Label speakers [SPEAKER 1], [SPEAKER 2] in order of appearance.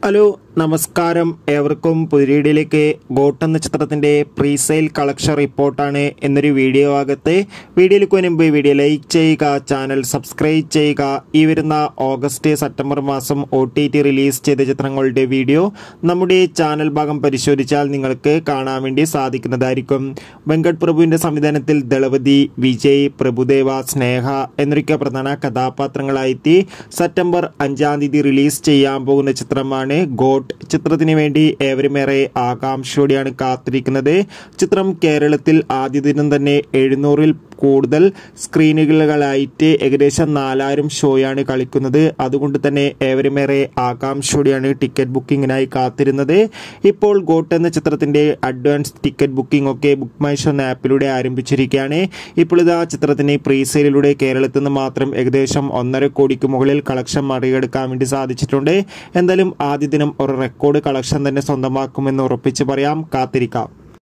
[SPEAKER 1] hello നമസ്കാരം ഏവർക്കും പുതിരീടിയിലേക്ക് got എന്ന ചിത്രത്തിൻ്റെ പ്രീസെയിൽ കളക്ഷൻ റിപ്പോർട്ടാണ് എന്നൊരു വീഡിയോ ആകത്തെ വീഡിയോയിലേക്ക് മുൻപ് വീഡിയോ ലൈക്ക് ചെയ്യുക ചാനൽ സബ്സ്ക്രൈബ് ചെയ്യുക ഈ വരുന്ന ഓഗസ്റ്റ് സെപ്റ്റംബർ മാസം ഒ ടി ടി റിലീസ് ചെയ്ത ചിത്രങ്ങളുടെ വീഡിയോ നമ്മുടെ ചാനൽ ഭാഗം പരിശോധിച്ചാൽ നിങ്ങൾക്ക് കാണാൻ വേണ്ടി സാധിക്കുന്നതായിരിക്കും വെങ്കട് പ്രഭുവിൻ്റെ സംവിധാനത്തിൽ ദളപതി വിജയ് പ്രഭുദേവ സ്നേഹ എന്നൊക്കെ പ്രധാന കഥാപാത്രങ്ങളായെത്തി സെപ്റ്റംബർ അഞ്ചാം തീയതി റിലീസ് ചെയ്യാൻ പോകുന്ന ചിത്രമാണ് ഗോട്ട് ചിത്രത്തിന് വേണ്ടി ഏവരുമേറെ ആകാംക്ഷയോടെയാണ് കാത്തിരിക്കുന്നത് ചിത്രം കേരളത്തിൽ ആദ്യ ദിനം തന്നെ എഴുന്നൂറിൽ കൂടുതൽ സ്ക്രീനുകളായിട്ട് ഏകദേശം നാലായിരം ഷോയാണ് കളിക്കുന്നത് അതുകൊണ്ട് തന്നെ ഏവരുമേറെ ആകാംക്ഷയോടെയാണ് ടിക്കറ്റ് ബുക്കിങ്ങിനായി കാത്തിരുന്നത് ഇപ്പോൾ ഗോട്ട് എന്ന ചിത്രത്തിന്റെ അഡ്വാൻസ് ടിക്കറ്റ് ബുക്കിംഗ് ഒക്കെ ബുക്ക് മൈ ഷോ എന്ന ആപ്പിലൂടെ ആരംഭിച്ചിരിക്കുകയാണ് ഇപ്പോൾ ഇത് ആ ചിത്രത്തിന് പ്രീ സെയിലിലൂടെ കേരളത്തിൽ നിന്ന് മാത്രം ഏകദേശം ഒന്നര കോടിക്ക് മുകളിൽ കളക്ഷൻ മറികടക്കാൻ വേണ്ടി സാധിച്ചിട്ടുണ്ട് എന്തായാലും ആദ്യ ദിനം ഒരു റെക്കോർഡ് കളക്ഷൻ തന്നെ സ്വന്തമാക്കുമെന്ന് ഉറപ്പിച്ച് പറയാം കാത്തിരിക്കാം